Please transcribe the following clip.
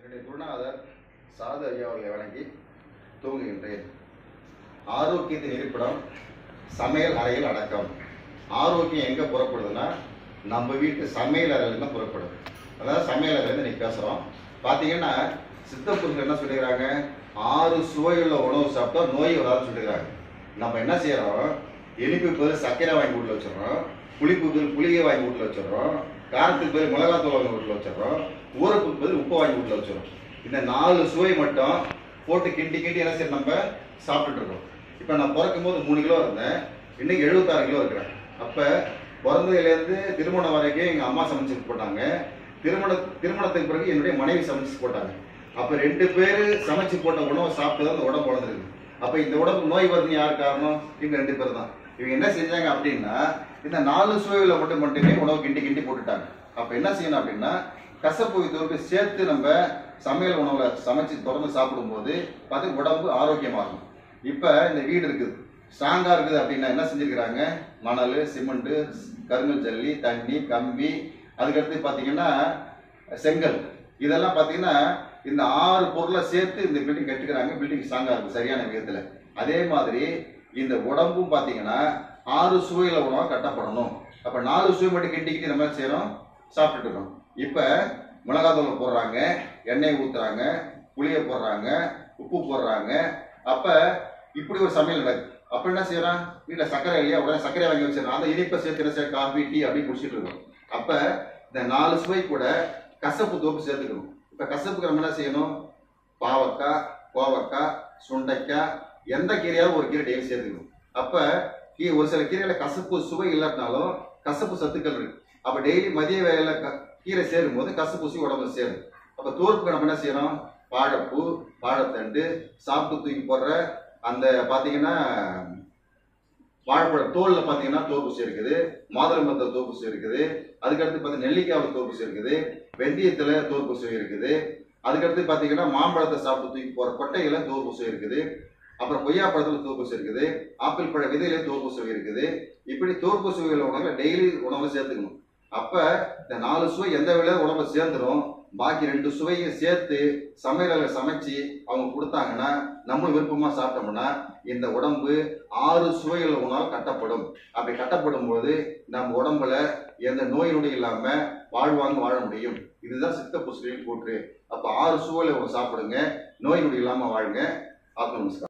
என்னுடைய குருநாதர் சாது ஐயா அவர்களை வணங்கி தூங்குகின்றேன் ஆரோக்கியத்தின் இருப்பிடம் சமையல் அறையில் அடக்கம் ஆரோக்கியம் எங்கே புறப்படுதுன்னா நம்ம வீட்டு சமையல் அறையில தான் புறப்படுது அதாவது சமையல் அறையிலேருந்து இன்னைக்கு பேசுகிறோம் பார்த்தீங்கன்னா சித்தப்பூர்கள் என்ன சொல்லிக்கிறாங்க ஆறு சுவையுள்ள உணவு சாப்பிட்டா நோய் வராதுன்னு சொல்லிக்கிறாங்க நம்ம என்ன செய்யறோம் இனிப்பு பதில் சர்க்கரை வாங்கி வீட்டில் வச்சிடறோம் புளிப்பு பதில் புளியை வாங்கி வீட்டில் வச்சிடறோம் காரத்துக்கு பதில் மிளகாத்தூள் வாங்கி வீட்டில் வச்சிடறோம் ஊறப்புக்கு பதில் உப்பு வாங்கி வீட்டில் வச்சிடறோம் இந்த நாலு சுவை மட்டும் போட்டு கிண்டி கிண்டி என்ன செய்யணும் நம்ம சாப்பிட்டுட்டு இருக்கோம் இப்போ நான் பிறக்கும் போது மூணு கிலோ இருந்தேன் இன்னைக்கு எழுபத்தாறு கிலோ இருக்கிறேன் அப்போ பிறந்ததுலேருந்து திருமணம் வரைக்கும் எங்கள் அம்மா சமைச்சு போட்டாங்க திருமண திருமணத்துக்கு பிறகு என்னுடைய மனைவி சமைச்சு போட்டாங்க அப்போ ரெண்டு பேர் சமைச்சு போட்ட உணவை சாப்பிட்டு தான் அந்த உடம்பு வளர்ந்துருக்கு அப்போ இந்த உடம்பு நோய் வருதுன்னு யார் காரணம் இந்த ரெண்டு பேர் தான் இவங்க என்ன செஞ்சாங்க அப்படின்னா இந்த நாலு சுவைகளை மட்டும் மட்டுமே உணவு கிண்டி கிண்டி போட்டுட்டாங்க அப்போ என்ன செய்யணும் அப்படின்னா கசப்பு இதோடு சேர்த்து நம்ம சமையல் உணவுல சமைச்சு தொடர்ந்து சாப்பிடும்போது பார்த்து உடம்பு ஆரோக்கியமாகும் இப்போ இந்த வீடு இருக்குது ஸ்ட்ராங்கா இருக்குது அப்படின்னா என்ன செஞ்சிருக்கிறாங்க மணல் சிமெண்ட் கருங்கல் ஜல்லி தண்ணி கம்பி அதுக்கடுத்து பார்த்தீங்கன்னா செங்கல் இதெல்லாம் பார்த்தீங்கன்னா இந்த ஆறு பொருளை சேர்த்து இந்த பில்டிங் கட்டுக்கிறாங்க பில்டிங் ஸ்ட்ராங்கா இருக்கு சரியான விதத்துல அதே மாதிரி இந்த உடம்பும் பார்த்தீங்கன்னா ஆறு சுவையில உணவாக கட்டப்படணும் அப்ப நாலு சுவை மட்டும் கிண்டிக்கிட்டு நம்ம என்ன செய்யறோம் சாப்பிட்டுட்டு இருக்கோம் இப்ப மிளகாத்தூள் போடுறாங்க எண்ணெய் ஊத்துறாங்க புளியை போடுறாங்க உப்பு போடுறாங்க அப்ப இப்படி ஒரு சமையல் நடக்குது அப்ப என்ன செய்யறான் வீட்டுல சர்க்கரை இல்லையா உடனே சர்க்கரை வாங்கி வச்சிடறான் அந்த இனிப்பை சேர்த்து என்ன செய்ய காஃபி டீ அப்படி குடிச்சிட்டு இருக்கோம் அப்ப இந்த நாலு சுவை கூட கசப்பு தோப்பு சேர்த்துக்கணும் இப்ப கசப்புக்கு நம்ம என்ன செய்யணும் பாவக்காய் கோவக்காய் சுண்டைக்காய் எந்த கீரையாவது ஒரு கீரை டெய்லி சேர்த்துக்கணும் அப்ப கீ- ஒரு சில கீரையில கசப்பு சுவை இல்லாட்டினாலும் கசப்பு சத்துக்கள் இருக்கு அப்ப டெய்லி மதிய வேலையில க- கீரை சேரும் போது கசப்பு சுவை உடம்புல சேரும் அப்ப தோற்புக்கு நம்ம என்ன செய்யறோம் வாழைப்பூ வாழைத்தண்டு சாப்பிட்டு தூக்கி போடுற அந்த பாத்தீங்கன்னா வாழைப்பழ தோல்ல பாத்தீங்கன்னா தோப்புசு இருக்குது மாதுளம்பழத்துல தோப்புசு இருக்குது அதுக்கடுத்து பார்த்தீங்கன்னா நெல்லிக்காவில் தோப்புசு இருக்குது வெந்தயத்துல தோப்புசு இருக்குது அதுக்கடுத்து பாத்தீங்கன்னா மாம்பழத்தை சாப்பிட்டு தூக்கி போற கொட்டையில தோப்புசு இருக்குது அப்புறம் கொய்யா பழத்துல தோப்புசு இருக்குது ஆப்பிள் பழ விதையில தோப்புசு இருக்குது இப்படி தோற்பு சுவைகள் உணவுல டெய்லி உணவுல சேர்த்துக்கணும் அப்ப இந்த நாலு சுவை எந்த வேலையில உணவுல சேர்ந்துரும் பாக்கி ரெண்டு சுவையும் சேர்த்து சமையல சமைச்சு அவங்க கொடுத்தாங்கன்னா நம்ம விருப்பமா சாப்பிட்டோம்னா இந்த உடம்பு ஆறு சுவைகள் உணவு கட்டப்படும் அப்படி கட்டப்படும் போது நம்ம உடம்புல எந்த நோய் நொடி இல்லாம வாழ்வாங்க வாழ முடியும் இதுதான் சித்த புஸ்தகம் கூற்று அப்ப ஆறு சுவையில சாப்பிடுங்க நோய் நொடி இல்லாம வாழுங்க ஆத்ம நமஸ்காரம்